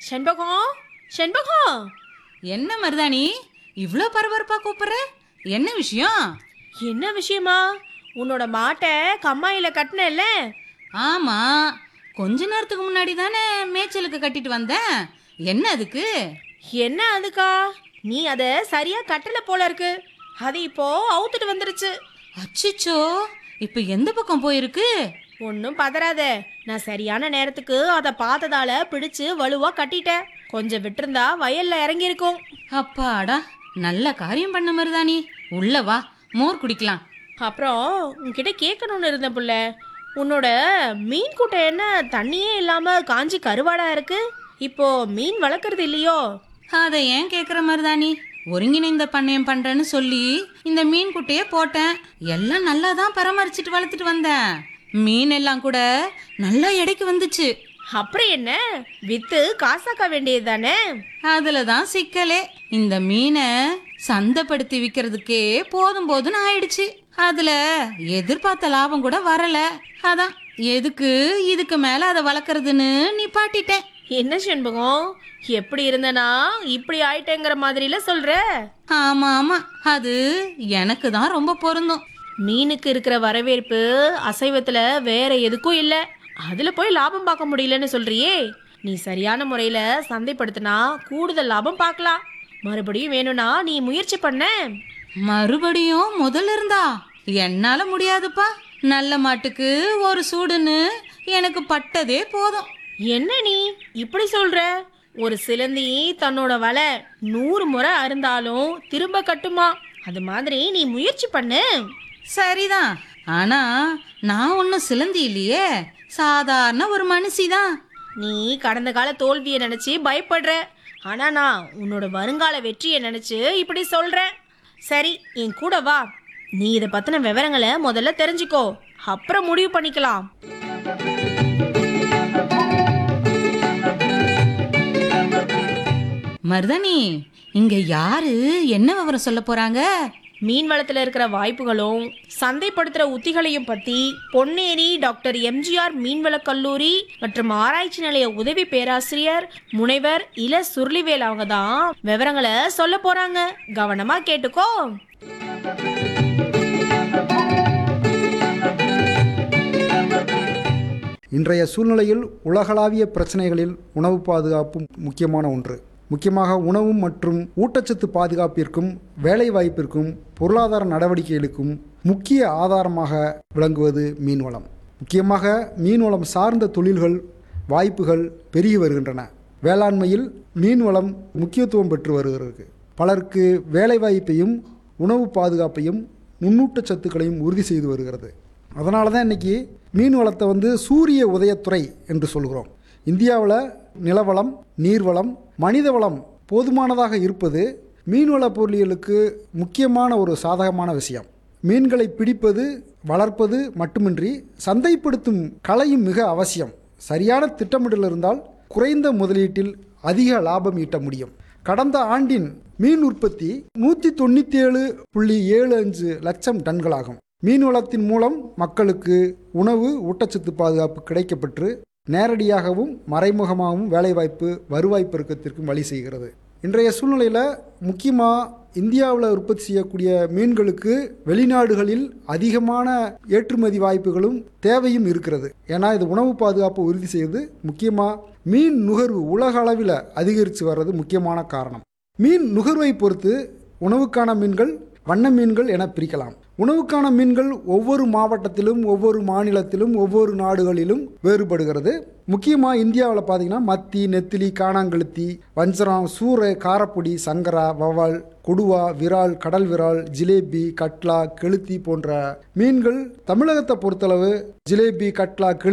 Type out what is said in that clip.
செண்பகம் செண்பகம் என்ன மருதாணி இவ்ளோ பரபரப்பா கூப்பிடுற என்ன விஷயம் என்ன விஷயமா உன்னோட மாட்டை கம்மாயில கட்டினல்ல ஆமா கொஞ்ச நேரத்துக்கு முன்னாடி தானே மேய்ச்சலுக்கு கட்டிட்டு வந்தேன் என்ன அதுக்கு என்ன அதுக்கா நீ அதை சரியா கட்டல போல இருக்கு அது இப்போ அவுத்துட்டு வந்துருச்சு அச்சிச்சோ இப்ப எந்த பக்கம் போயிருக்கு ஒன்றும் பதறாத நான் சரியான நேரத்துக்கு அதை பார்த்ததால பிடிச்சு வலுவா கட்டிட்டேன் கொஞ்சம் விட்டிருந்தா வயல்ல இறங்கியிருக்கும் அப்பாடா நல்ல காரியம் பண்ண மருதாணி உள்ள வா மோர் குடிக்கலாம் அப்புறம் உன்கிட்ட கேட்கணும்னு இருந்தேன் புள்ள உன்னோட மீன் கூட்டை என்ன தண்ணியே இல்லாம காஞ்சி கருவாடா இருக்கு இப்போ மீன் வளர்க்கறது இல்லையோ அதை ஏன் கேக்குற மருதாணி ஒருங்கிணைந்த பண்ணையம் பண்றேன்னு சொல்லி இந்த மீன் குட்டையே போட்டேன் எல்லாம் நல்லா தான் பராமரிச்சுட்டு வளர்த்துட்டு வந்தேன் மீன் எல்லாம் கூட நல்லா எடைக்கு வந்துச்சு அப்புறம் என்ன வித்து காசாக்க வேண்டியது தானே அதுல தான் சிக்கலே இந்த மீனை சந்தைப்படுத்தி விற்கிறதுக்கே போதும் போதும்னு ஆயிடுச்சு அதுல எதிர்பார்த்த லாபம் கூட வரல அதான் எதுக்கு இதுக்கு மேல அதை வளர்க்கறதுன்னு நிப்பாட்டிட்டேன் என்ன செண்பகம் எப்படி இருந்தனா இப்படி ஆயிட்டேங்கிற மாதிரில சொல்ற ஆமா ஆமா அது எனக்கு தான் ரொம்ப பொருந்தும் மீனுக்கு இருக்கிற வரவேற்பு அசைவத்துல வேற எதுக்கும் இல்ல அதுல போய் லாபம் பார்க்க முடியலன்னு சொல்றியே நீ சரியான முறையில சந்தைப்படுத்தினா கூடுதல் லாபம் பார்க்கலாம் மறுபடியும் வேணும்னா நீ முயற்சி பண்ண மறுபடியும் முதல்ல இருந்தா என்னால முடியாதுப்பா நல்ல மாட்டுக்கு ஒரு சூடுன்னு எனக்கு பட்டதே போதும் என்ன நீ இப்படி சொல்ற ஒரு சிலந்தி தன்னோட வலை நூறு முறை அருந்தாலும் திரும்ப கட்டுமா அது மாதிரி நீ முயற்சி பண்ணு சரிதான் ஆனா நான் ஒன்றும் சிலந்தி இல்லையே சாதாரண ஒரு மனுஷி தான் நீ கடந்த கால தோல்வியை நினைச்சு பயப்படுற ஆனா நான் உன்னோட வருங்கால வெற்றியை நினைச்சு இப்படி சொல்றேன் சரி என் கூட வா நீ இதை பத்தின விவரங்களை முதல்ல தெரிஞ்சுக்கோ அப்புறம் முடிவு பண்ணிக்கலாம் மருதனி இங்க யாரு என்ன விவரம் சொல்ல போறாங்க மீன் வளத்துல இருக்கிற வாய்ப்புகளும் சந்தைப்படுத்துற உத்திகளையும் பத்தி பொன்னேரி டாக்டர் எம்ஜிஆர் மீன்வளக் கல்லூரி மற்றும் ஆராய்ச்சி நிலைய உதவி பேராசிரியர் முனைவர் இள சுருளிவேல் அவங்க தான் விவரங்களை சொல்ல போறாங்க கவனமா கேட்டுக்கோ இன்றைய சூழ்நிலையில் உலகளாவிய பிரச்சனைகளில் உணவு பாதுகாப்பு முக்கியமான ஒன்று முக்கியமாக உணவு மற்றும் ஊட்டச்சத்து பாதுகாப்பிற்கும் வேலைவாய்ப்பிற்கும் பொருளாதார நடவடிக்கைகளுக்கும் முக்கிய ஆதாரமாக விளங்குவது மீன்வளம் முக்கியமாக மீன்வளம் சார்ந்த தொழில்கள் வாய்ப்புகள் பெருகி வருகின்றன வேளாண்மையில் மீன்வளம் முக்கியத்துவம் பெற்று வருகிறது பலருக்கு வேலைவாய்ப்பையும் உணவு பாதுகாப்பையும் நுண்ணூட்டச்சத்துக்களையும் உறுதி செய்து வருகிறது அதனால தான் இன்றைக்கி மீன் வளத்தை வந்து சூரிய உதயத்துறை என்று சொல்கிறோம் இந்தியாவில் நிலவளம் நீர்வளம் மனித வளம் போதுமானதாக இருப்பது மீன்வள பொருளியலுக்கு முக்கியமான ஒரு சாதகமான விஷயம் மீன்களை பிடிப்பது வளர்ப்பது மட்டுமின்றி சந்தைப்படுத்தும் கலையும் மிக அவசியம் சரியான திட்டமிடல் இருந்தால் குறைந்த முதலீட்டில் அதிக லாபம் ஈட்ட முடியும் கடந்த ஆண்டின் மீன் உற்பத்தி நூற்றி தொண்ணூற்றி ஏழு புள்ளி ஏழு அஞ்சு லட்சம் டன்களாகும் மீன் வளத்தின் மூலம் மக்களுக்கு உணவு ஊட்டச்சத்து பாதுகாப்பு கிடைக்கப்பெற்று நேரடியாகவும் மறைமுகமாகவும் வேலைவாய்ப்பு வருவாய் பெருக்கத்திற்கும் வழி செய்கிறது இன்றைய சூழ்நிலையில் முக்கியமாக இந்தியாவில் உற்பத்தி செய்யக்கூடிய மீன்களுக்கு வெளிநாடுகளில் அதிகமான ஏற்றுமதி வாய்ப்புகளும் தேவையும் இருக்கிறது ஏன்னா இது உணவு பாதுகாப்பை உறுதி செய்து முக்கியமாக மீன் நுகர்வு உலக அளவில் அதிகரித்து வர்றது முக்கியமான காரணம் மீன் நுகர்வை பொறுத்து உணவுக்கான மீன்கள் வண்ண மீன்கள் என பிரிக்கலாம் உணவுக்கான மீன்கள் ஒவ்வொரு மாவட்டத்திலும் ஒவ்வொரு மாநிலத்திலும் ஒவ்வொரு நாடுகளிலும் வேறுபடுகிறது முக்கியமாக இந்தியாவில் பார்த்தீங்கன்னா மத்தி நெத்திலி காணாங்கழுத்தி வஞ்சரம் சூறை காரப்பொடி சங்கரா வவால் கொடுவா விரால் கடல் விரால் ஜிலேபி கட்லா கெளுத்தி போன்ற மீன்கள் தமிழகத்தை பொறுத்தளவு ஜிலேபி கட்லா கெளுத்தி